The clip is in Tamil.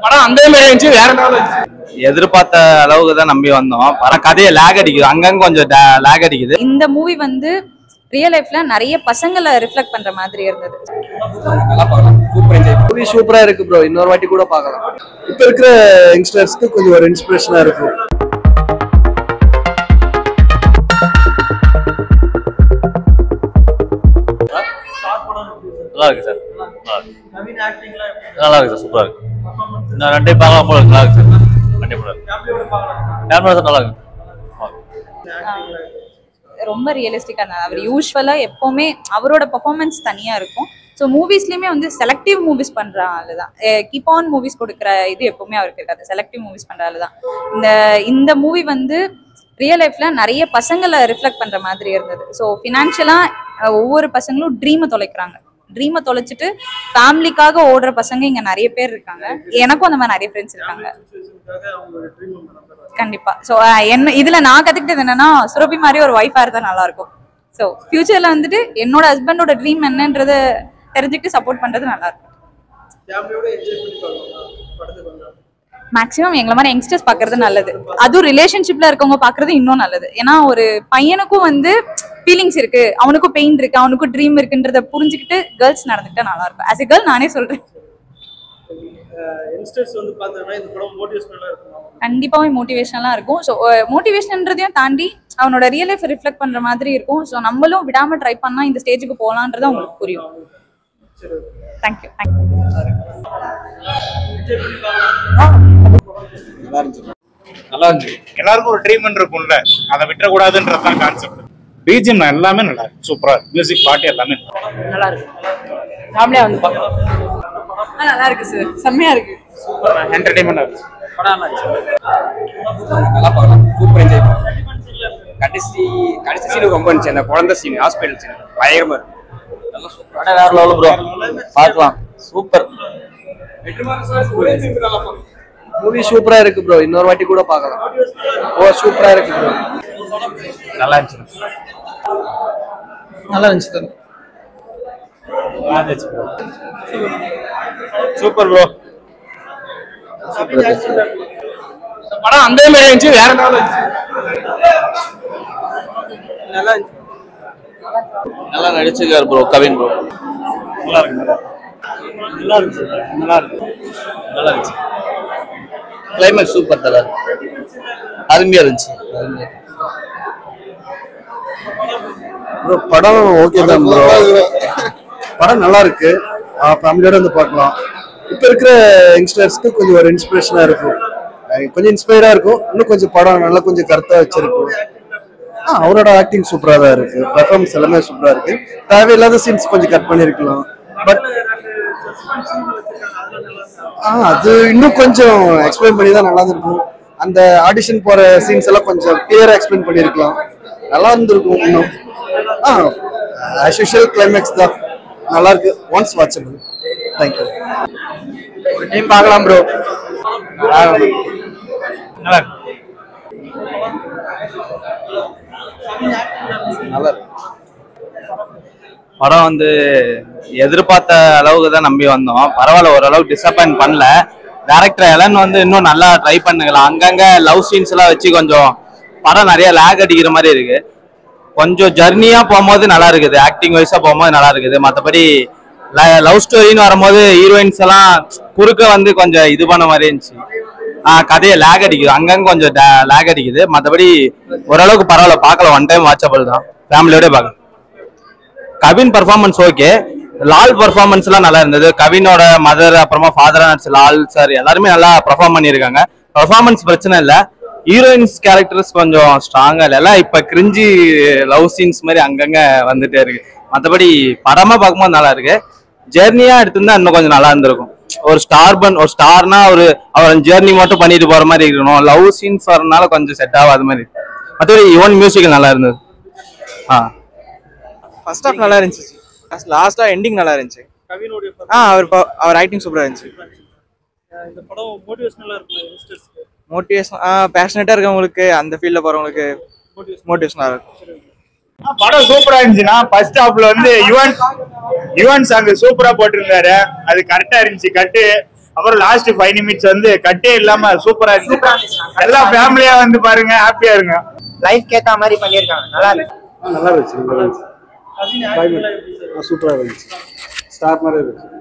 படம் அந்த மாதிரி இருந்துச்சு வேற லெவல் இருந்துச்சு எதிர்பார்த்த அளவுக்கு தான் நம்பி வந்தோம் படம் கதையை லேக் அடிக்குது அங்கங்க கொஞ்சம் லேக் அடிக்குது இந்த மூவி வந்து ரியல் லைஃப்ல நிறைய பசங்களை ரிஃப்ளெக்ட் பண்ற மாதிரி இருந்தது நல்லா பார்க்கலாம் சூப்பர் என்ஜாய் மூவி சூப்பரா இருக்கு ப்ரோ இன்னொரு வாட்டி கூட பார்க்கலாம் இப்ப இருக்கிற யங்ஸ்டர்ஸ்க்கு கொஞ்சம் ஒரு இன்ஸ்பிரேஷனா இருக்கும் நல்லா இருக்கு சார் நல்லா இருக்கு சார் சூப்பரா இருக்கு நான் ரெண்டே பார்க்கலாம் போல இருக்கு. நல்லா இருக்கு சார் கண்டிப்பா கேமரா சார் நல்லா இருக்கு ரொம்ப ரியலிஸ்டிக்கா இருந்தார் அவர் யூஸ்வலா எப்பவுமே அவரோட பெர்ஃபார்மன்ஸ் தனியா இருக்கும் ஸோ மூவிஸ்லயுமே வந்து செலக்டிவ் மூவிஸ் பண்ற ஆளு தான் கீப் ஆன் மூவிஸ் கொடுக்குற இது எப்பவுமே அவருக்கு இருக்காது செலக்டிவ் மூவிஸ் பண்ற ஆளு தான் இந்த இந்த மூவி வந்து ரியல் லைஃப்ல நிறைய பசங்களை ரிஃப்ளெக்ட் பண்ற மாதிரி இருந்தது ஸோ ஃபினான்ஷியலா ஒவ்வொரு பசங்களும் ட்ரீமை தொலைக்கிறாங்க ட்ரீமை தொலைச்சிட்டு ஃபேமிலிக்காக ஓடுற பசங்க இங்க நிறைய பேர் இருக்காங்க எனக்கும் அந்த மாதிரி நிறைய ஃப்ரெண்ட்ஸ் இருக்காங்க கண்டிப்பா ஸோ என்ன இதுல நான் கத்துக்கிட்டது என்னன்னா சுரபி மாதிரி ஒரு ஒய்ஃபா இருந்தா நல்லா இருக்கும் ஸோ ஃபியூச்சர்ல வந்துட்டு என்னோட ஹஸ்பண்டோட ட்ரீம் என்னன்றத தெரிஞ்சுக்கிட்டு சப்போர்ட் பண்றது நல்லா இருக்கும் மேக்ஸிமம் எங்களை மாதிரி யங்ஸ்டர்ஸ் பார்க்கறது நல்லது அதுவும் ரிலேஷன்ஷிப்ல இருக்கவங்க பார்க்கறது இன்னும் நல்லது ஏன்னா ஒரு பையனுக்கும் வந்து ஃபீலிங்ஸ் இருக்கு அவனுக்கும் பெயின் இருக்கு அவனுக்கும் ட்ரீம் இருக்குன்றத புரிஞ்சுக்கிட்டு கேர்ள்ஸ் நடந்துக்கிட்டா நல்லா இருக்கும் ஆஸ் எ கேர்ள் நானே சொல்றேன் யங்ஸ்டர்ஸ் வந்து பார்த்தோம்னா இந்த படம் மோட்டிவேஷனலா இருக்கும் கண்டிப்பாவே மோட்டிவேஷனலாக இருக்கும் ஸோ மோட்டிவேஷன்ன்றதையும் தாண்டி அவனோட ரியல் லைஃப் ரிஃப்ளெக்ட் பண்ற மாதிரி இருக்கும் ஸோ நம்மளும் விடாம ட்ரை பண்ணா இந்த ஸ்டேஜுக்கு போகலான்றது உங்களுக்கு புரியும் தேங்க்யூ தேங்க்யூ நல்லா இருந்துச்சு எல்லாருக்கும் ஒரு ட்ரீட்மெண்ட் இருக்கும்ல அதை விட்டுறக்கூடாதுன்றது தான் கான்செப்ட் பிஜிஎம் எல்லாமே நல்லா இருக்கு சூப்பரா இருக்கு மியூசிக் பாட்டு எல்லாமே நல்லா இருக்கு. நல்லா இருக்கு ஃபேமிலியா வந்து பார்க்கலாம் நல்லா இருக்கு சார் செம்மையா இருக்கு என்டர்டைன்மெண்டா இருக்கு படம் நல்லா இருந்துச்சு நல்லா பார்க்கலாம் சூப்பர் என்ஜாய் கடைசி கடைசி சீன் ரொம்ப இருந்துச்சு அந்த குழந்தை சீன் ஹாஸ்பிட்டல் சீன் பயங்கரமா இருக்கு நல்லா சூப்பர் படம் வேற லெவல் ப்ரோ பார்க்கலாம் சூப்பர் மூவி சூப்பரா இருக்கு ப்ரோ இன்னொரு வாட்டி கூட பார்க்கலாம் ஓ சூப்பரா இருக்கு ப்ரோ நல்லா இருந்துச்சு நல்லா இருந்துச்சு சார் நல்லா இருந்துச்சு சூப்பர் ப்ரோ படம் அந்த மாதிரி இருந்துச்சு வேற லெவல் இருந்துச்சு நல்லா இருந்துச்சு நல்லா நடிச்சிருக்காரு ப்ரோ கவின் ப்ரோ நல்லா இருக்கு நல்லா இருந்துச்சு நல்லா இருக்கு நல்லா இருந்துச்சு கிளைமேக்ஸ் சூப்பர் தல அருமையா இருந்துச்சு ப்ரோ படம் ஓகே தான் ப்ரோ படம் நல்லா இருக்கு ஃபேமிலியோட வந்து பார்க்கலாம் இப்ப இருக்கிற யங்ஸ்டர்ஸ்க்கு கொஞ்சம் ஒரு இன்ஸ்பிரேஷனா இருக்கும் அஹ் கொஞ்சம் இன்ஸ்பயரா இருக்கும் இன்னும் கொஞ்சம் படம் நல்லா கொஞ்சம் கருத்தா வச்சிருக்கும் ஆ அவரோட ஆக்டிங் சூப்பரா தான் இருக்கு பெர்ஃபார்மன்ஸ் எல்லாமே சூப்பரா இருக்கு தேவையில்லாத சீன்ஸ் கொஞ்சம் கட் பண்ணிருக்கலாம் பட் ஆ அது இன்னும் கொஞ்சம் எக்ஸ்பிளைன் பண்ணி தான் நல்லா இருக்கும் அந்த ஆடிஷன் போற சீன்ஸ் எல்லாம் கொஞ்சம் கிளியரா எக்ஸ்பிளைன் பண்ணிருக்கலாம் நல்லா இருந்திருக்கும் இன்னும் ஆ ஆஸ் யூஷுவல் கிளைமேக்ஸ் தான் நல்லா இருக்கு ஒன்ஸ் வாட்சபிள் தேங்க்யூ ஒரு டைம் பார்க்கலாம் ப்ரோ நல்லா இருக்கு நல்லா இருக்கு படம் வந்து எதிர்பார்த்த அளவுக்கு தான் நம்பி வந்தோம் பரவாயில்ல ஓரளவுக்கு டிசப்பாயின்ட் பண்ணல டேரக்டர் எலன் வந்து இன்னும் நல்லா ட்ரை பண்ணுங்களா அங்கங்க லவ் சீன்ஸ் எல்லாம் வச்சு கொஞ்சம் படம் நிறைய லேக் அடிக்கிற மாதிரி இருக்கு கொஞ்சம் ஜர்னியா போகும்போது நல்லா இருக்குது ஆக்டிங் வைஸா போகும்போது நல்லா இருக்குது மற்றபடி லவ் ஸ்டோரின்னு வரும்போது ஹீரோயின்ஸ் எல்லாம் குறுக்க வந்து கொஞ்சம் இது பண்ண மாதிரி இருந்துச்சு ஆஹ் கதையை லேக் அடிக்குது அங்கங்க கொஞ்சம் லேக் அடிக்குது மற்றபடி ஓரளவுக்கு பரவாயில்ல பார்க்கலாம் ஒன் டைம் வாட்சபிள் தான் ஃபேமிலியோட பார்க்கலாம் Kavin performance okay Lal performance எல்லாம் நல்லா இருந்தது கவினோட மதர் அப்புறமா ஃபாதரா நடிச்ச லால் சார் எல்லாருமே நல்லா பெர்ஃபார்ம் பண்ணியிருக்காங்க பர்ஃபார்மன்ஸ் பிரச்சனை இல்லை ஹீரோயின்ஸ் கேரக்டர்ஸ் கொஞ்சம் ஸ்ட்ராங்கா இல்லை எல்லாம் இப்ப கிரிஞ்சி லவ் சீன்ஸ் மாதிரி அங்கங்க வந்துட்டே இருக்கு மற்றபடி படமா பார்க்கும்போது நல்லா இருக்கு ஜெர்னியா எடுத்திருந்தா இன்னும் கொஞ்சம் நல்லா இருந்திருக்கும் ஒரு ஸ்டார் பன் ஒரு ஸ்டார்னா ஒரு அவர் ஜேர்னி மட்டும் பண்ணிட்டு போற மாதிரி இருக்கணும் லவ் சீன்ஸ் வரனால கொஞ்சம் செட் ஆகாத மாதிரி மற்றபடி யுவன் மியூசிக் நல்லா இருந்தது ஆ ஃபர்ஸ்ட் ஹாஃப் நல்லா இருந்துச்சு லாஸ்டா எண்டிங் நல்லா இருந்துச்சு ஆ அவர் ப- அவர் ஆக்டிங் சூப்பரா இருந்துச்சு இந்த படம் மோட்டிவேஷனலா இருக்கும் மோட்டிவேஷன் ஆ பேஷனட்டா இருக்கவங்களுக்கு அந்த ஃபீல்ட்ல போறவங்களுக்கு மோட்டிவேஷனா இருக்கும் படம் சூப்பரா இருந்துச்சுன்னா ஃபர்ஸ்ட் ஹாஃப்ல வந்து யுவன் யுவன் சாங் சூப்பரா போட்டிருந்தாரு அது கரெக்டா இருந்துச்சு கட்டு அப்புறம் லாஸ்ட் ஃபைவ் நிமிட்ஸ் வந்து கட்டே இல்லாம சூப்பரா இருந்துச்சு எல்லா ஃபேமிலியா வந்து பாருங்க ஹாப்பியா இருங்க லைஃப் கேத்த மாதிரி பண்ணிருக்காங்க நல்லா இருக்கு ஆ, நல்லா இருந்துச்சு நல்லா இருந்துச்சு சூப்பராக இருந்துச்சு ஸ்டார் மாதிரி இருந்துச்சு